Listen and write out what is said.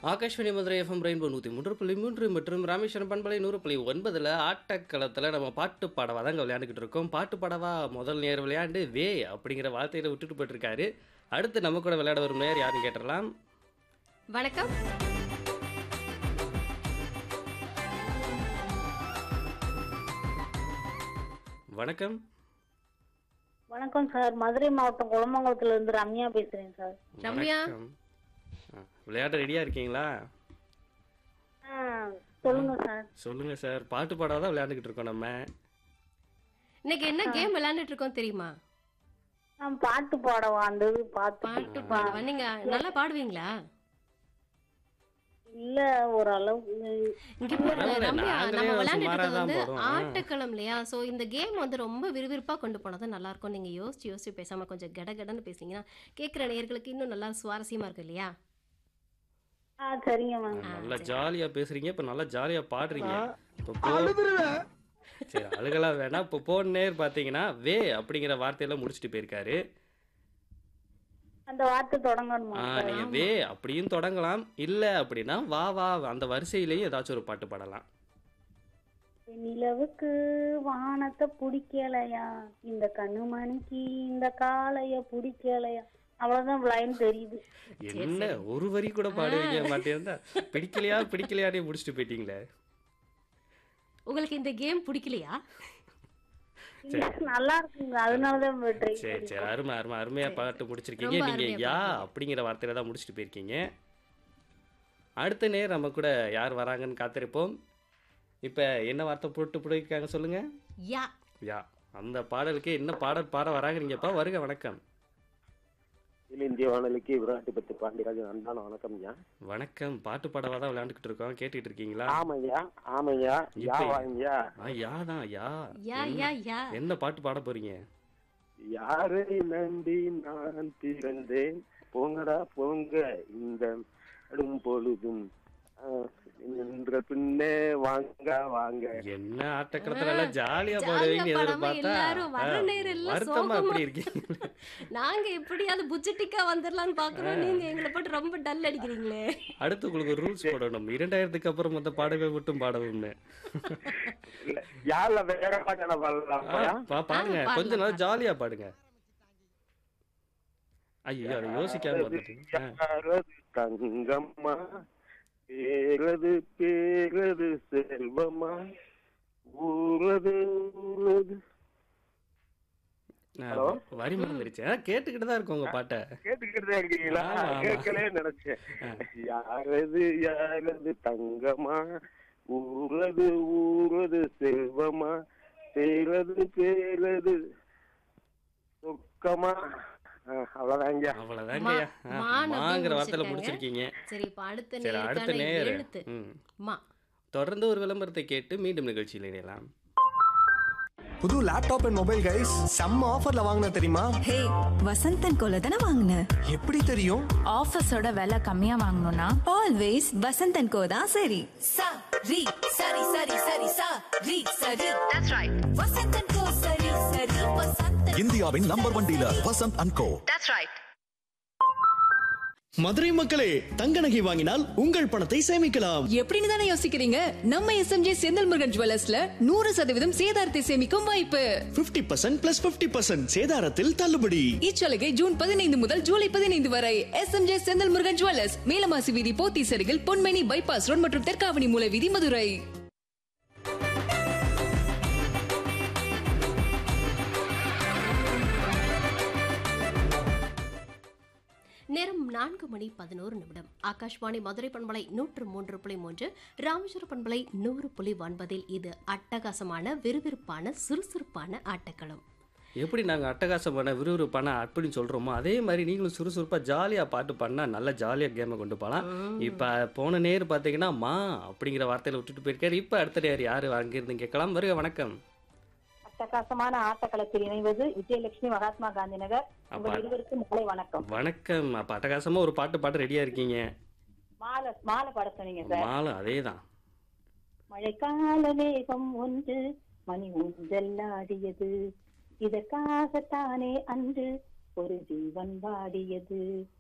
Akashvani Madurai FM rainbow நூற்றி மூன்று புள்ளி மூன்று மற்றும் ராமேஸ்வரம் பண்பலை நூறு புள்ளி ஒன்பதில் ஆட்டக்களத்தில் நம்ம பாட்டு பாடவா தாங்க விளையாண்டுக்கிட்டு இருக்கோம் பாட்டு பாடவா முதல் நேர் விளையாண்டு வே அப்படிங்கிற வார்த்தையில விட்டுட்டு போயிட்டுருக்காரு அடுத்து நம்ம கூட விளையாட வரும் நேர் யாருன்னு கேட்டுடலாம் வணக்கம் வணக்கம் வணக்கம் சார் மதுரை மாவட்டம் குளமங்கலத்துல இருந்து ரம்யா பேசுறேன் சார் ரம்யா. வணக்கம். ஆ, விளையாட ரெடியாக இருக்கீங்களா ஆ, சொல்லுங்க சார் சொல்லுங்க சார் பாட்டு பாடாதான் தான் விளையாண்டுக்கிட்டு இருக்கோம் நம்ம இன்னைக்கு என்ன கேம் விளையாண்டுட்டு இருக்கோம் தெரியுமா நான் பாட்டு பாடவா அந்த இது பாட்டு பாட்டு பாடுவா நீங்க நல்லா பாடுவீங்களா இல்ல ஓரளவு இங்க பாருங்க பரவாயில்ல, ரம்யா நாங்களே நம்ம சுமாரா விளையாண்டுட்டு தான் வந்து பாடுவோம். ஆட்டக்களம் இல்லையா சோ இந்த கேம் வந்து ரொம்ப விறுவிறுப்பா கொண்டு போனது நல்லா இருக்கும் நீங்க யோசிச்சு யோசிச்சு பேசாம கொஞ்சம் கடகடன்னு பேசிங்கன்னா கேட்கிற நேயர்களுக்கு இன்னும் நல்லா சுவாரஸ்யமா இருக்கும் இல்லையா ஆ சரிங்க மேம் நல்லா ஜாலியாக பேசுறீங்க இப்போ நல்லா ஜாலியாக பாடுறீங்க இப்போ போ- சரி அழுகலாம் வேணாம் இப்போ போன நேர் பார்த்தீங்கன்னா வே அப்படிங்கிற வார்த்தையெல்லாம் முடிச்சுட்டு போயிருக்காரு அந்த வார்த்தை தொடங்கணுமா ஆ சார்? நீங்க வே அப்படியும் தொடங்கலாம் இல்ல அப்படின்னா வா வா அந்த வரிசையிலேயும் ஏதாச்சும் ஒரு பாட்டு பாடலாம் நிலவுக்கு வானத்தை பிடிக்கலையா இந்த கண்ணுமணிக்கு இந்த காளைய பிடிக்கலையா அவ்வளவுதான் லைன் தெரியுது என்ன ஒரு வரி கூட பாடுவீங்க மாட்டேன் பிடிக்கலையா பிடிக்கலையானே முடிச்சுட்டு போயிட்டீங்களே உங்களுக்கு இந்த கேம் பிடிக்கலையா நல்லா இருக்குங்க அதனாலதான் ட்ரை சரி சரி அருமை அருமை அருமையா பாட்டு முடிச்சிருக்கீங்க ரொம்ப நீங்க அருமையா யா பாடுனீங்க. அப்படிங்கிற வார்த்தையில தான் முடிச்சுட்டு போயிருக்கீங்க அடுத்த நேர் நம்ம கூட யார் வராங்கன்னு காத்திருப்போம் இப்ப என்ன வார்த்தை போட்டு போயிருக்காங்க சொல்லுங்க யா யா அந்த பாடலுக்கு என்ன பாடல் பாட வராங்க நீங்கப்பா வருக வணக்கம் அகில இந்திய வானொலிக்கு விராட்டிபத்து பாண்டியராஜன் அன்பான வணக்கம் ஐயா வணக்கம் பாட்டு பாடவா தான் விளையாண்டுக்கிட்டு இருக்கோம் கேட்டுக்கிட்டு இருக்கீங்களா ஆமையா ஆமையா யா இப்ப- வாங்கயா ஆ யா தான் யா யா என்ன- யா யா என்ன பாட்டு பாட போறீங்க யாரை நம்பி நான் பிறந்தேன் போங்கடா போங்க இந்த அடும் பொழுதும் ஆ, நின்ற பின்னே வாங்க வாங்க என்ன ஆட்டக்கிழத்துல எல்லாம் ஜாலியா ஜாலியா பாடுவீங்க பாடாம எதிர்பார்த்தா எல்லாரும் வர்ற ஆ, நேரம் எல்லாம் வருத்தமா சோகமா. அப்படி இருக்கீங்க நாங்க எப்படியாவது புஜட்டிக்கா வந்துடலாம்னு பாக்குறோம் நீங்க எங்களை போட்டு ரொம்ப டல் அடிக்கிறீங்களே அடுத்து உங்களுக்கு ஒரு ரூல்ஸ் போடணும் இரண்டாயிரத்துக்கு அப்புறம் மொத்த பாடவே மட்டும் பாடவும்னு இல்ல யாருல வேற பாட்டு ஆ, பாடலாம் பா- பாடுங்க பாடலாம், கொஞ்ச நாள் பாடலாம். ஜாலியா பாடுங்க ஐயோ அதை யோசிக்காம வந்துட்டீங்க ஆ. யாரது தங்கம்மா பேரது பேரது செல்வமா ஊரது ஊரது ஆ, ஹலோ? வரி மறந்துருச்சு ஆ, கேட்டுக்கிட்டு தான் இருக்கும் உங்க பாட்டை கேட்டுக்கிட்டு தான் இருக்கீங்களா ஆமா, ஆமா. கேட்கலே நினைச்சேன் யாரது யாரது தங்கமா ஊரது ஊரது செல்வமா பேரது பேரது சொக்கமா ஆ, அவ்வளவுதாங்க அவ்வளவுதாங்க ஐயா. ஆ, மா- மான் மாங்கிற அப்படின்னு வார்த்தையில முடிச்சிருக்காங்க. முடிச்சிருக்கீங்க சரி இப்ப அடுத்த சரி அடுத்த நேருக்கான நேர் எழுத்து ம். மா தொடர்ந்து ஒரு விளம்பரத்தை கேட்டு மீண்டும் நிகழ்ச்சியில் இணையலாம் புது லேப்டாப் அண்ட் மொபைல் கைஸ் செம்ம ஆஃபர்ல வாங்கின தெரியுமா ஹே வசந்தன் கோல தானே வாங்கின எப்படி தெரியும் ஆஃபீஸோட விலை கம்மியா வாங்கணும்னா ஆல்வேஸ் வசந்தன் கோ தான் சரி sa ri sari sari sari sa ri sari that's right vasantan ko sari sari vasantan இந்தியாவின் number one dealer Vasanth and co that's right Madurai மக்களே தங்க நகை வாங்கினால் உங்கள் பணத்தை சேமிக்கலாம் எப்படின்னு தானே யோசிக்கிறீங்க நம்ம எஸ்எம்ஜே செந்தில் முருகன் ஜுவல்லர்ஸ்ல நூறு சதவீதம் சேதாரத்தை சேமிக்கும் வாய்ப்பு 50% பர்சன்ட் பிளஸ் பிப்டி பர்சன்ட் சேதாரத்தில் தள்ளுபடி இச்சலுகை ஜூன் பதினைந்து முதல் ஜூலை பதினைந்து வரை எஸ்எம்ஜே செந்தில் முருகன் ஜுவல்லர்ஸ் மேலமாசி வீதி போத்தி அருகில் பொன்மேனி பைபாஸ் ரோட் மற்றும் தெற்காவணி மூல வீதி மதுரை நேரம் நான்கு மணி பதினோரு நிமிடம் ஆகாஷ்வாணி மதுரை பண்பலை நூற்று மூன்று புள்ளி மூன்று ராமேஸ்வர பண்பலை நூறு புள்ளி ஒன்பதில் இது அட்டகாசமான விறுவிறுப்பான சுறுசுறுப்பான ஆட்டக்களம் எப்படி நாங்கள் அட்டகாசமான விறுவிறுப்பான அப்படின்னு சொல்கிறோமோ அதே மாதிரி நீங்களும் சுறுசுறுப்பாக ஜாலியாக பாட்டு பாடினா நல்லா ஜாலியாக கேமை கொண்டு போகலாம் இப்போ போன நேர் பார்த்தீங்கன்னா மா அப்படிங்கிற வார்த்தையில விட்டுட்டு போயிருக்காரு இப்போ அடுத்த நேர் யார் அங்கிருந்து கேட்கலாம் வருக வணக்கம் அட்டகாசமான ஆட்டக்களத்தில் இணைவது விஜயலட்சுமி மகாத்மா காந்தி நகர் உங்கள் அப்பா. இருவருக்கும் மாலை வணக்கம் வணக்கம் அப்போ அட்டகாசமாக ஒரு பாட்டு பாட ரெடியாக இருக்கீங்க மாலை மாலை பாட சொன்னீங்க சார் மாலை அதே தான் மழைக்கால மேகம் ஒன்று மணி ஊஞ்சல் ஆடியது இதற்காகத்தானே அன்று ஒரு ஜீவன் வாடியது